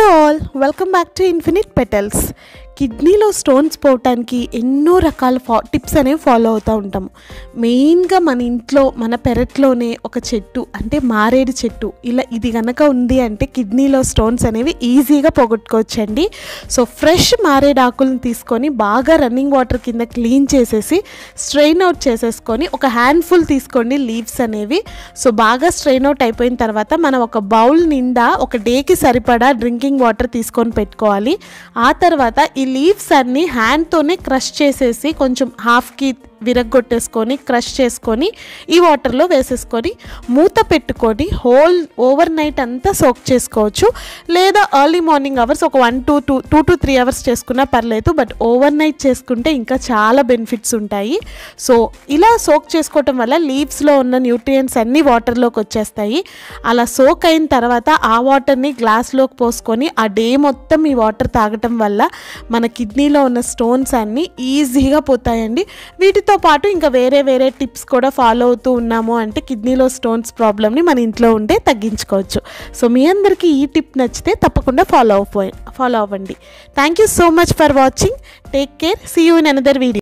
all welcome back to infinite petals కిడ్నీలో stones పోవటానికి ఎన్నో రకాల ఫా టిప్స్ అనేవి ఫాలో అవుతూ ఉంటాము మెయిన్గా మన ఇంట్లో మన పెరట్లోనే ఒక చెట్టు అంటే మారేడు చెట్టు ఇలా ఇది కనుక ఉంది అంటే కిడ్నీలో స్టోన్స్ అనేవి ఈజీగా పోగొట్టుకోవచ్చండి సో ఫ్రెష్ మారేడు ఆకులను తీసుకొని బాగా రన్నింగ్ వాటర్ కింద క్లీన్ చేసేసి స్ట్రెయిన్ అవుట్ చేసేసుకొని ఒక హ్యాండ్ఫుల్ తీసుకోండి లీవ్స్ అనేవి సో బాగా స్ట్రెయిన్ అవుట్ అయిపోయిన తర్వాత మనం ఒక బౌల్ నిండా ఒక డేకి సరిపడా డ్రింకింగ్ వాటర్ తీసుకొని పెట్టుకోవాలి ఆ తర్వాత ఈ లీవ్స్ అన్నీ హ్యాండ్తోనే క్రష్ చేసేసి కొంచెం హాఫ్కి విరగ్గొట్టేసుకొని క్రష్ చేసుకొని ఈ వాటర్లో వేసేసుకొని మూత పెట్టుకొని హోల్ ఓవర్ నైట్ అంతా సోక్ చేసుకోవచ్చు లేదా ఎర్లీ మార్నింగ్ అవర్స్ ఒక one two two two to three hours చేసుకున్నా పర్లేదు బట్ ఓవర్ నైట్ చేసుకుంటే ఇంకా చాలా బెనిఫిట్స్ ఉంటాయి సో ఇలా సోక్ చేసుకోవటం వల్ల లీవ్స్లో ఉన్న న్యూట్రియంట్స్ అన్నీ వాటర్లోకి వచ్చేస్తాయి అలా సోక్ అయిన తర్వాత ఆ వాటర్ని గ్లాస్లోకి పోసుకొని ఆ డే మొత్తం ఈ వాటర్ తాగటం వల్ల మన కిడ్నీలో ఉన్న స్టోన్స్ అన్నీ ఈజీగా పోతాయండి వీటితో పాటు ఇంకా వేరే వేరే టిప్స్ కూడా ఫాలో అవుతూ ఉన్నాము అంటే కిడ్నీలో స్టోన్స్ ప్రాబ్లమ్ని మన ఇంట్లో ఉంటే తగ్గించుకోవచ్చు సో మీ అందరికీ ఈ టిప్ నచ్చితే తప్పకుండా ఫాలో అయిపో ఫాలో అవ్వండి thank you so much for watching take care see you in another video